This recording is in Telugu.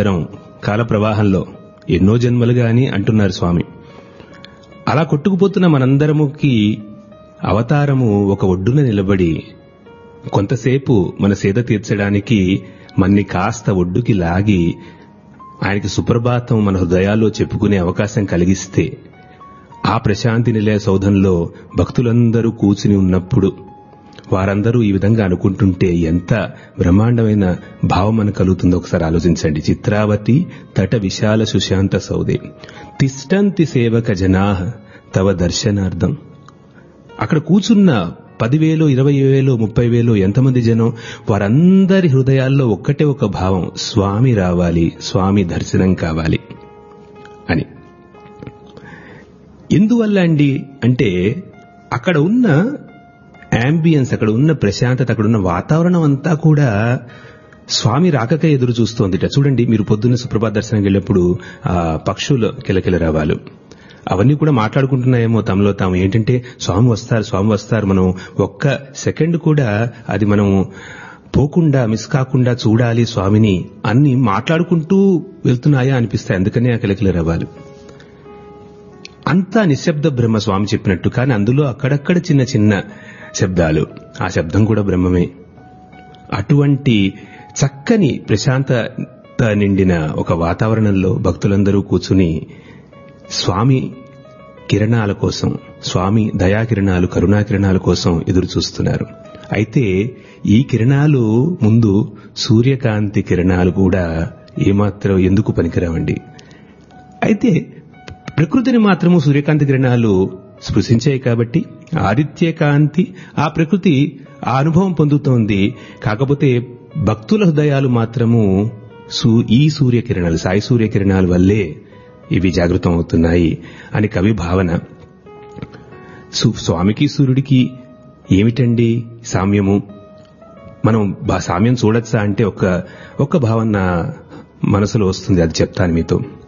దరం కాల ప్రవాహంలో ఎన్నో జన్మలుగా అని అంటున్నారు స్వామి అలా కొట్టుకుపోతున్న మనందరముకి అవతారము ఒక ఒడ్డున నిలబడి కొంతసేపు మన సేద తీర్చడానికి మన్ని కాస్త ఒడ్డుకి లాగి ఆయనకి సుప్రభాతం మన హృదయాల్లో చెప్పుకునే అవకాశం కలిగిస్తే ఆ ప్రశాంతి నిలయ సౌధంలో భక్తులందరూ కూర్చుని ఉన్నప్పుడు వారందరూ ఈ విధంగా అనుకుంటుంటే ఎంత బ్రహ్మాండమైన భావం మనకు కలుగుతుందో ఒకసారి ఆలోచించండి చిత్రావతి తట విశాల సుశాంత సౌదే తిష్టంతి సేవక జనా తవ దర్శనార్థం అక్కడ కూర్చున్న పదివేలు ఇరవై వేలు ముప్పై వేలు ఎంతమంది జనం వారందరి హృదయాల్లో ఒక్కటే ఒక భావం స్వామి రావాలి స్వామి దర్శనం కావాలి అని ఎందువల్ల అండి అంటే అక్కడ ఉన్న యాంబియన్స్ అక్కడ ఉన్న ప్రశాంతత అక్కడ ఉన్న వాతావరణం అంతా కూడా స్వామి రాకక ఎదురు చూస్తోందిట చూడండి మీరు పొద్దున్న సుప్రభాత దర్శనం వెళ్ళినప్పుడు ఆ పక్షులు కిలకిల రావాలు అవన్నీ కూడా మాట్లాడుకుంటున్నాయేమో తమలో తాము ఏంటంటే స్వామి వస్తారు స్వామి వస్తారు మనం ఒక్క సెకండ్ కూడా అది మనం పోకుండా మిస్ కాకుండా చూడాలి స్వామిని అన్ని మాట్లాడుకుంటూ వెళ్తున్నాయా అనిపిస్తాయి అందుకనే ఆ కిలకిల రవ్వాలి అంతా నిశ్శబ్ద బ్రహ్మ స్వామి చెప్పినట్టు కానీ అందులో అక్కడక్కడ చిన్న చిన్న శబ్దాలు ఆ శబ్దం కూడా బ్రహ్మమే అటువంటి చక్కని ప్రశాంతత నిండిన ఒక వాతావరణంలో భక్తులందరూ కూర్చుని స్వామి కిరణాల కోసం స్వామి దయా కిరణాలు కరుణా కిరణాల కోసం ఎదురు చూస్తున్నారు అయితే ఈ కిరణాలు ముందు సూర్యకాంతి కిరణాలు కూడా ఏమాత్రం ఎందుకు పనికిరావండి అయితే ప్రకృతిని మాత్రము సూర్యకాంతి కిరణాలు స్పృశించాయి కాబట్టి ఆదిత్య కాంతి ఆ ప్రకృతి ఆ అనుభవం పొందుతోంది కాకపోతే భక్తుల హృదయాలు మాత్రము ఈ సూర్యకిరణాలు సాయి సూర్యకిరణాల వల్లే ఇవి జాగృతం అవుతున్నాయి అని కవి భావన స్వామికి సూర్యుడికి ఏమిటండి సామ్యము మనం సామ్యం చూడొచ్చా అంటే ఒక ఒక భావన మనసులో వస్తుంది అది చెప్తాను మీతో